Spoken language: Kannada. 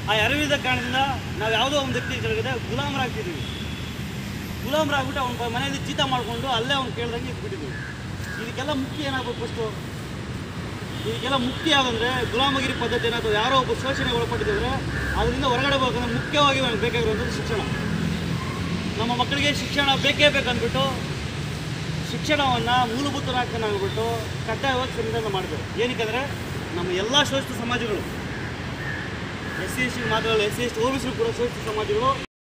ಆ ಅರಿವಿದ ಕಾರಣದಿಂದ ನಾವು ಯಾವುದೋ ಒಂದು ವ್ಯಕ್ತಿ ಕೆಳಗಡೆ ಗುಲಾಮರಾಗ್ತಿದ್ದೀವಿ ಗುಲಾಮರಾಗ್ಬಿಟ್ಟು ಅವ್ನ ಮನೆಯಲ್ಲಿ ಚೀತ ಮಾಡಿಕೊಂಡು ಅಲ್ಲೇ ಅವ್ನು ಕೇಳ್ದಂಗೆ ಇಟ್ಬಿಟ್ಟಿದ್ದೀವಿ ಇದಕ್ಕೆಲ್ಲ ಮುಖ್ಯ ಏನಾಗಬೇಕು ಫಸ್ಟು ಇದಕ್ಕೆಲ್ಲ ಮುಖ್ಯ ಯಾವುದಂದ್ರೆ ಗುಲಾಮಗಿರಿ ಪದ್ಧತಿ ಏನಾದರೂ ಯಾರೋ ಒಬ್ಬ ಶೋಷಣೆಗೆ ಒಳಪಟ್ಟಿದ್ರೆ ಅದರಿಂದ ಹೊರಗಡೆ ಹೋಗೋದಂದ್ರೆ ಮುಖ್ಯವಾಗಿ ನಮ್ಗೆ ಬೇಕಾಗಿರುವಂಥದ್ದು ಶಿಕ್ಷಣ ನಮ್ಮ ಮಕ್ಕಳಿಗೆ ಶಿಕ್ಷಣ ಬೇಕೇ ಬೇಕಂದ್ಬಿಟ್ಟು ಶಿಕ್ಷಣವನ್ನು ಮೂಲಭೂತರಾಗ್ಬಿಟ್ಟು ಕಡ್ಡಾಯವಾಗಿ ಸಂವಿಧಾನ ಮಾಡಬೇಕು ಏನಕ್ಕೆ ನಮ್ಮ ಎಲ್ಲ ಶೋಷಿತ ಸಮಾಜಗಳು ಎಸ್ ಸಿ ಎಸ್ ಟಿ ಮಾತ್ರವಲ್ಲ ಎಸ್ ಸಿ ಎಸ್ ಟಿ ಓ ಕೂಡ ಶೋಷಿತ ಸಮಾಜಗಳು